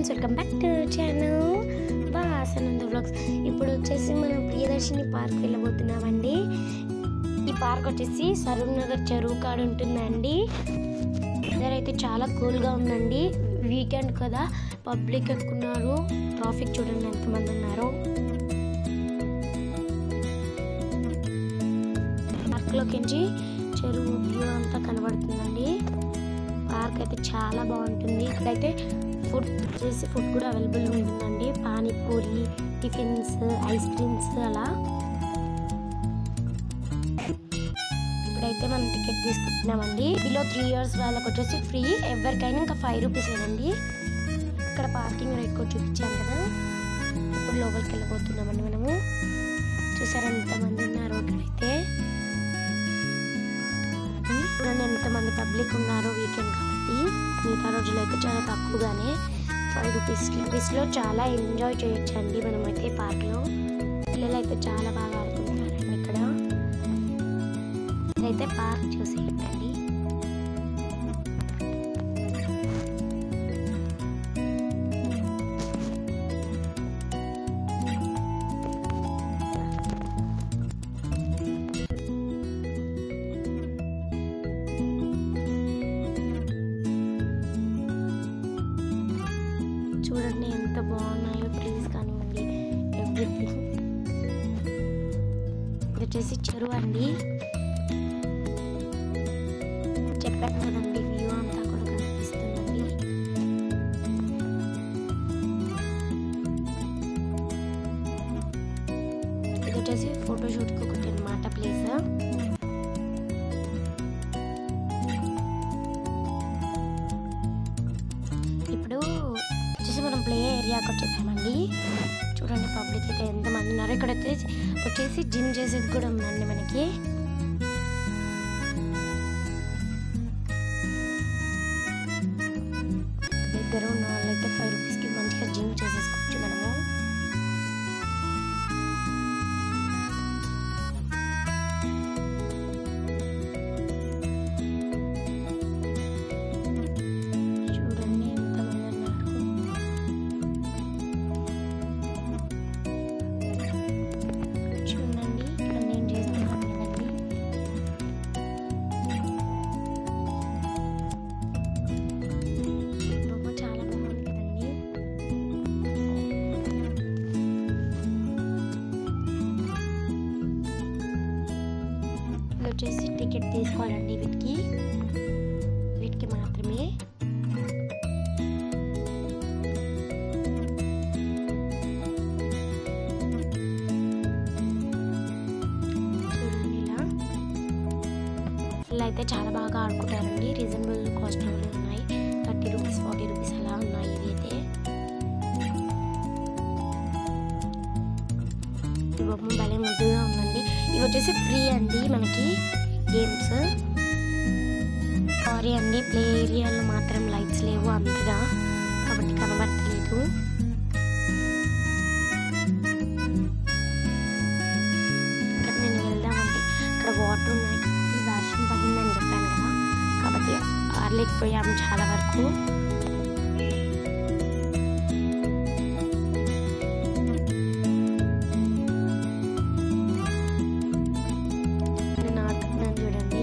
friends welcome back to channel Basananda vlogs ఇప్పుడు వచ్చేసి మనం ప్రియదర్శిని పార్క్ వెళ్ళబోతున్నామండి ఈ పార్క్ వచ్చేసి సరూర్ నగర్ చెరువు కాడ ఉంటుందండి వెదర్ అయితే చాలా కూల్గా ఉందండి వీకెండ్ కదా పబ్లిక్ ఎక్కున్నారు ట్రాఫిక్ చూడండి ఎంతమంది ఉన్నారు పార్క్లోకించి చెరువు వ్యూ అంతా కనబడుతుందండి పార్క్ అయితే చాలా బాగుంటుంది ఇక్కడైతే ఫుడ్ చేసి ఫుడ్ కూడా అవైలబుల్ ఉంటుందండి పానీపూరి టిఫిన్స్ ఐస్ క్రీమ్స్ అలా ఇప్పుడైతే మనం టికెట్ తీసుకుంటున్నామండి బిలో త్రీ ఇయర్స్ వాళ్ళకి వచ్చేసి ఫ్రీ ఎవరికైనా ఇంకా ఫైవ్ రూపీస్ ఏనండి ఇక్కడ పార్కింగ్ ఎక్కువ చూపించాం కదా ఇప్పుడు లోపలికి వెళ్ళిపోతున్నామండి మనము చూసారా ఎంతమంది ఉన్నారు ఇక్కడైతే చూడండి ఎంతమంది పబ్లిక్ ఉన్నారు వీకెండ్ కాబట్టి మిగతా రోజులు అయితే చాలా తక్కువగానే ఫైవ్ రూపీస్ రూపీస్లో చాలా ఎంజాయ్ చేయొచ్చండి మనమైతే పార్క్లో పిల్లలు అయితే చాలా బాగా ఆడుకుంటున్నారండి ఇక్కడ ఇదైతే పార్క్ చూసేయండి చూడండి ఎంత బాగున్నాయో ట్రీస్ కానివ్వండి ఎవ్రీథింగ్ ఇది వచ్చేసి చెరువు అండి చెప్పాను కదండి వ్యూ అంతా కూడా కనిపిస్తుందండి ఇది వచ్చేసి ఫోటోషూట్కి ఒకటి అనమాట ప్లేస్ ఇప్పుడు వచ్చేసి మనం ప్లే ఏరియాకి వచ్చేసామండి చూడండి పబ్లిక్ అయితే ఎంతమంది ఉన్నారు ఇక్కడ వచ్చేసి వచ్చేసి జిమ్ చేసేది కూడా ఉందండి మనకి దగ్గర ఉన్న వాళ్ళైతే ఫైవ్ రూపీస్కి మంచిగా జిమ్ చేసేసుకోవచ్చు మనము చూడండి ఎంతమంది ఉన్నారు చూడండి ఇక్కడ నేను చేస్తున్నాను కదండి బొమ్మ చాలా బాగుంది కదండి ఇది వచ్చేసి టికెట్ తీసుకోవాలండి వీటికి వీటికి మాత్రమే చూడండి ఇలా పిల్లలు అయితే చాలా బాగా ఆడుకుంటారండి రీజనబుల్ కాస్ట్లో ఉన్నాయి థర్టీ రూపీస్ ఫార్టీ రూపీస్ అలా ఉన్నాయి ఇవి అయితే ఈ బొమ్మ భలే ముద్దుగా ఉందండి ఇవి వచ్చేసి ఫ్రీ అండి మనకి గేమ్స్ సారీ అండి ప్లే ఏరియాలో మాత్రం లైట్స్ లేవు అంతగా కాబట్టి కనబడట్లేదు ఇక్కడ నేను వెళ్దామంటే ఇక్కడ వాటర్ ఉన్నాయి కాబట్టి వర్షం పడిందని చెప్పాను కదా కాబట్టి ఆరలేకపోయాము చాలా వరకు నేను ఆడుతున్నాను చూడండి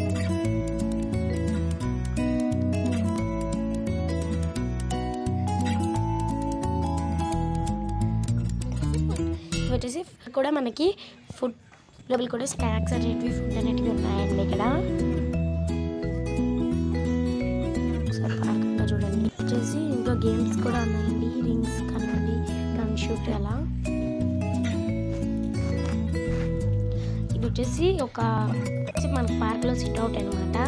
ఇవి వచ్చేసి కూడా మనకి ఫుడ్ లోపల కూడా స్నాక్స్ అనేటివి ఫుడ్ అనేటివి ఉన్నాయండి ఇక్కడ ఒకసారి పార్క్ అంతా చూడండి వచ్చేసి ఇంకా గేమ్స్ కూడా ఉన్నాయండి రింగ్స్ కానివ్వండి గన్ షూట్ అలా ఇది వచ్చేసి ఒక వచ్చి మన పార్క్లో సిట్ అవుట్ అనమాట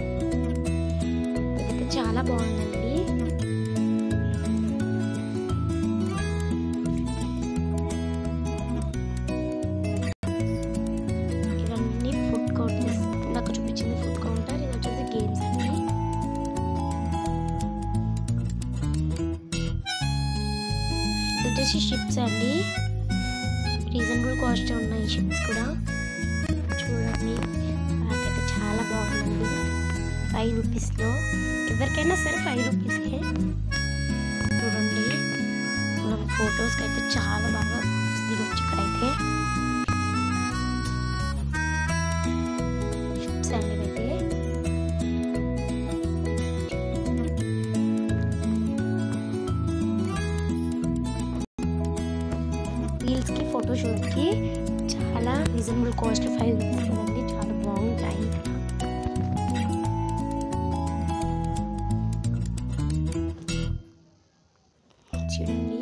ఇదైతే చాలా బాగుందండి ఇవన్నీ ఫుడ్ కౌంటర్స్ ఇందాక చూపించింది ఫుడ్ కౌంటర్ ఇది వచ్చేసి గేమ్స్ అండి ఇది వచ్చేసి షిప్స్ అండి రీజనబుల్ కాస్ట్ ఉన్నాయి షిప్స్ కూడా చూడండి పార్క్ అయితే చాలా బాగుందండి ఫైవ్ రూపీస్లో ఎవరికైనా సరే ఫైవ్ రూపీసే చూడండి ఫొటోస్కి అయితే చాలా బాగా ఫొటోస్ దిగొచ్చు ఇక్కడైతే షిప్స్ అండి ఇవైతే రీల్స్కి ఫోటోషూట్కి చాలా రీజనబుల్ కాస్ట్ ఫైవ్ రూపీస్ కదండి చాలా బాగుంటాయి ఇక్కడ చూడండి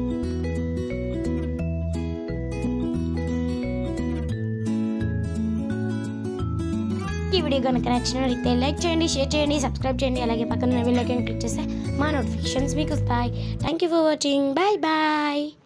ఈ వీడియో కనుక నచ్చినట్లయితే లైక్ చేయండి షేర్ చేయండి సబ్స్క్రైబ్ చేయండి అలాగే పక్కన బెల్ ఐకాన్ క్లిక్ చేస్తే మా నోటిఫికేషన్స్ మీకు వస్తాయి thank you for watching bye bye